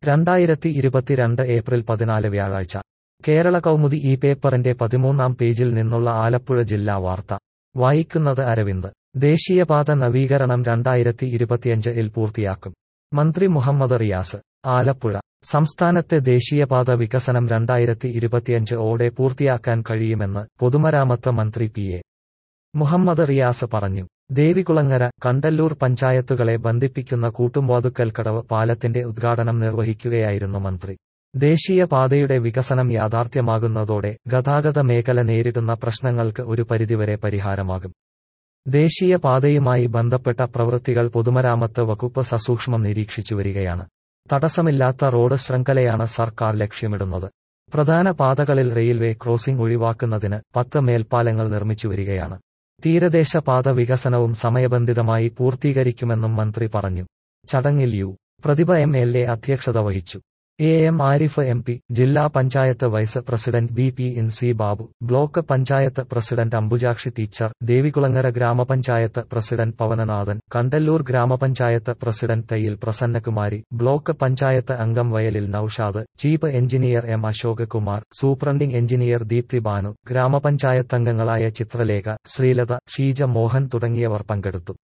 രണ്ടായിരത്തി ഇരുപത്തിരണ്ട് ഏപ്രിൽ പതിനാല് വ്യാഴാഴ്ച കേരള കൗമുദി ഈ പേപ്പറിന്റെ പതിമൂന്നാം പേജിൽ നിന്നുള്ള ആലപ്പുഴ ജില്ലാ വാർത്ത വായിക്കുന്നത് അരവിന്ദ് ദേശീയപാത നവീകരണം രണ്ടായിരത്തി ഇരുപത്തിയഞ്ച് ഇൽ പൂർത്തിയാക്കും മന്ത്രി മുഹമ്മദ് റിയാസ് ആലപ്പുഴ സംസ്ഥാനത്തെ ദേശീയപാത വികസനം രണ്ടായിരത്തി ഇരുപത്തിയഞ്ച് ഓടെ പൂർത്തിയാക്കാൻ കഴിയുമെന്ന് പൊതുമരാമത്ത് മന്ത്രി പി എ മുഹമ്മദ് റിയാസ് പറഞ്ഞു ദേവികുളങ്ങര കണ്ടല്ലൂർ പഞ്ചായത്തുകളെ ബന്ധിപ്പിക്കുന്ന കൂട്ടുംവാതുക്കൽക്കടവ് പാലത്തിന്റെ ഉദ്ഘാടനം നിർവഹിക്കുകയായിരുന്നു മന്ത്രി ദേശീയപാതയുടെ വികസനം യാഥാർത്ഥ്യമാകുന്നതോടെ ഗതാഗത മേഖല നേരിടുന്ന പ്രശ്നങ്ങൾക്ക് ഒരു പരിധിവരെ പരിഹാരമാകും ദേശീയപാതയുമായി ബന്ധപ്പെട്ട പ്രവൃത്തികൾ പൊതുമരാമത്ത് വകുപ്പ് സസൂക്ഷ്മം നിരീക്ഷിച്ചുവരികയാണ് തടസ്സമില്ലാത്ത റോഡ് ശൃംഖലയാണ് സർക്കാർ ലക്ഷ്യമിടുന്നത് പ്രധാന പാതകളിൽ റെയിൽവേ ക്രോസിംഗ് ഒഴിവാക്കുന്നതിന് പത്ത് മേൽപ്പാലങ്ങൾ നിർമ്മിച്ചുവരികയാണ് തീരദേശ പാത വികസനവും സമയബന്ധിതമായി പൂർത്തീകരിക്കുമെന്നും മന്ത്രി പറഞ്ഞു ചടങ്ങിൽ U Prathibha M L A അധ്യക്ഷത വഹിച്ചു A M Arif M P ജില്ലാ panchayat vice president B P N C Babu block panchayat president Ambujakshi teacher Devikulangara ഗ്രാമപഞ്ചായത്ത് പ്രസിഡന്റ് പവനനാഥൻ കണ്ടല്ലൂർ ഗ്രാമപഞ്ചായത്ത് പ്രസിഡന്റ് തയ്യിൽ പ്രസന്നകുമാരി ബ്ലോക്ക് പഞ്ചായത്ത് അംഗം Vayalil Noushad chief engineer M Ashok Kumar superintending engineer Deepthi Banu ഗ്രാമപഞ്ചായത്ത് അംഗങ്ങളായ ചിത്രലേഖ ശ്രീലത ഷീജ മോഹൻ തുടങ്ങിയവർ പങ്കെടുത്തു